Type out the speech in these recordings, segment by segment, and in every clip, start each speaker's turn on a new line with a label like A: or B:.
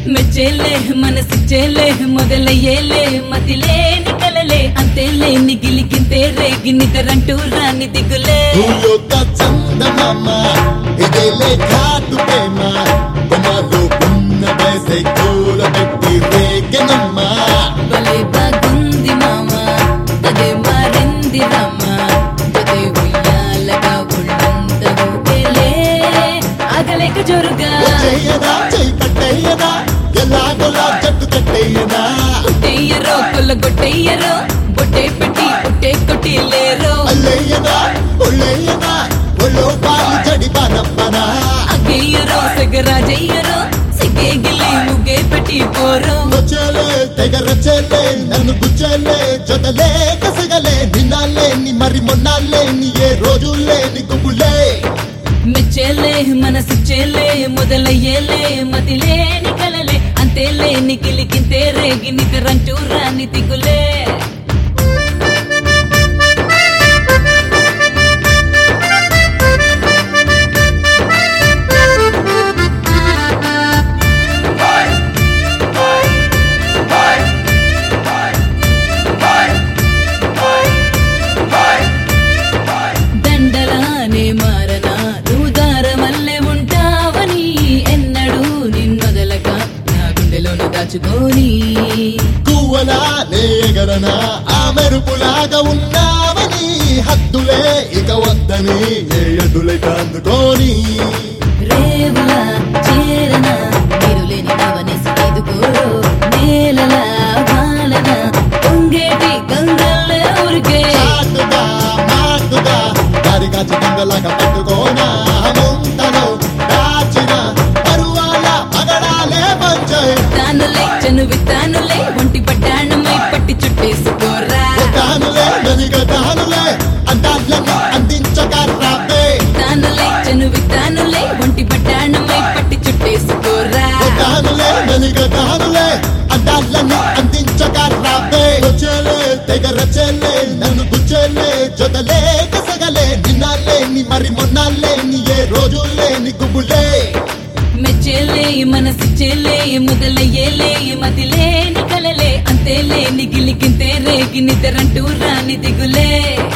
A: మెచ్చేలే మనసిచ్చేలే మొదలయ్యేలే మతిలేని కలలే అంతేలే నిగిలికింతే రేగి నిద్రంటూ రాని దిగులే
B: భూలోక చందమామ ఇదేలే ఘాటు ప్రేమ బొమ్మలో ఉన్న వయసే కూల పెట్టి రేగెనమ్మ
A: భలే బాగుంది మామ అదే మారింది రామ అదే ఉయ్యాలగా ఒళ్ళంత ఊగేలే ఆగలేక జోరుగా
B: చేయదా చేయి పట్టేయదా ఎలాగోలా జట్టు కట్టేయదా
A: కొట్టేయ్యరో కొల్ల కొట్టేయ్యరో బొట్టే పెట్టి పుట్టే కొట్టి లేరో
B: అల్లేయదా ఒళ్ళేయదా ఒళ్ళో పాలు జడి బానప్పనా
A: అగ్గేయ్యరో సగరాజయ్యరో సిగ్గే గిల్లి ముగ్గే పెట్టి పోరో
B: వచ్చేలే తెగ రచేలే నన్ను గుచ్చేలే జొతలే కసగలే నిన్నాలే ని మరి మొన్నాలే ని ఏ రోజు లేని గుబులే
A: మెచ్చేలే మనసిచ్చేలే మొదలయ్యేలే మతిలేని కలలే అంతేలే నిగిలికింతే రేగి నిద్రంటూ రాని దిగులే దండలానే మారనా నువ్వు దారమల్లె ఉంటావని ఎన్నడూ నిన్నొదలక నా గుండెలోన దాచుకోని
B: కువ్వలా నేగరనా ఆ మెరుపులాగా ఉన్నావని హద్దులే ఇక వద్దని ఏ అడ్డులై అందుకోని
A: రేవులా చేరనా మీరు లేని నవనేసి ఎదుకోరో నేలలా వాలన పొంగేటి గంగల్లే ఊరికే
B: చాటుగా మాటుగా దారి కాచి దొంగలాగా పట్టుకోనా ముంతలో దాచిన పరువాల పగడాలే పంచాయి
A: తానులే చనువి తానులే ఒంటి పట్టాణమై పట్టి చుట్టేసుకోరా
B: తానులే ననిగ తానులే అందాలను అందించక రాబే
A: తానులే చనువి తానులే ఒంటి పట్టాణమై పట్టి చుట్టేసుకోరా
B: తానులే ననిగ తానులే అందాలను అందించక రాబే వచ్చేలే తెగ రచేలే నన్ను గుచ్చేలే జొతలే కసగలే నిన్నాలే ని మరి మొన్నాలే ని ఏ రోజు లేని గుబులే
A: మెచ్చేలే మనసిచ్చేలే మొదలయ్యేలే మతిలేని కలలే అంతేలే నిగిలికింతే రేగి నిద్రంటూ రాని దిగులే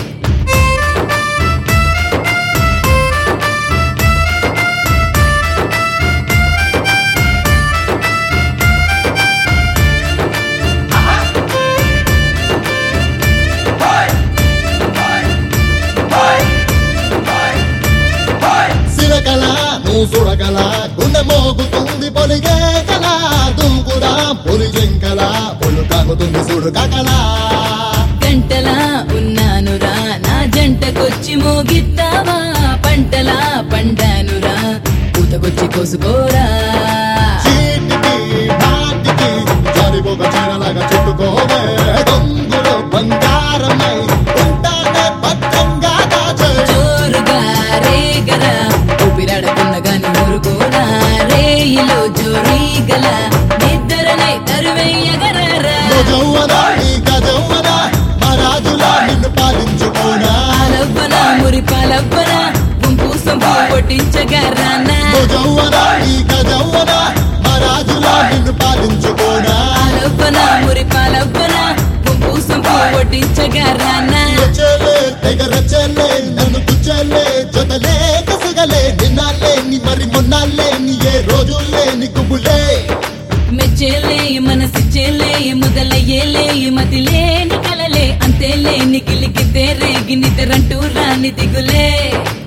B: సిరకల నువ్వు చూడగల గుండె మోగుతుంది పొలిగే కల దూకుడా పొలి జింకల పొలు కాగుతుంది చూడు కకలా
A: గంటలా ఉన్నానురా నా జంటకొచ్చి మోగిస్తావా పంటలా పండానురా పూతకొచ్చి కోసుకోరా
B: చీటికి మాటికి జారిపోక చీరలాగా చుట్టుకోవే దొంగులు బంగారమై ఉంటానే భద్రంగా దాచే
A: జోరుగా రేగరా ఊపిరాడకున్న గాని ఊరుకోరా రేయిలో జోరీగల నిద్రనే తరువెయ్యగరరా
B: జౌవన నీ గజౌవన మా రాజులా నిన్ను పాలించుకోనా
A: పాలవ్వన మురి పాలవ్వన గుంపు సొంపు కొట్టించగరానా
B: జౌవన నీ గజౌవన మా రాజులా నిన్ను పాలించుకోనా
A: పాలవ్వన మురి పాలవ్వన గుంపు సొంపు కొట్టించగరానా
B: రచెలే తెగ రచెలే నన్ను గుచ్చెలే జొతలే కసగలే నిన్నాలే ని మరి మొన్నాలే ని ఏ రోజు లేని గుబులే
A: మెచ్చేలే మనసిచ్చేలే మొదలయ్యేలే మతిలేని కలలే అంతేలే నిగిలికితే రేగి నిద్రంటూ రాని దిగులే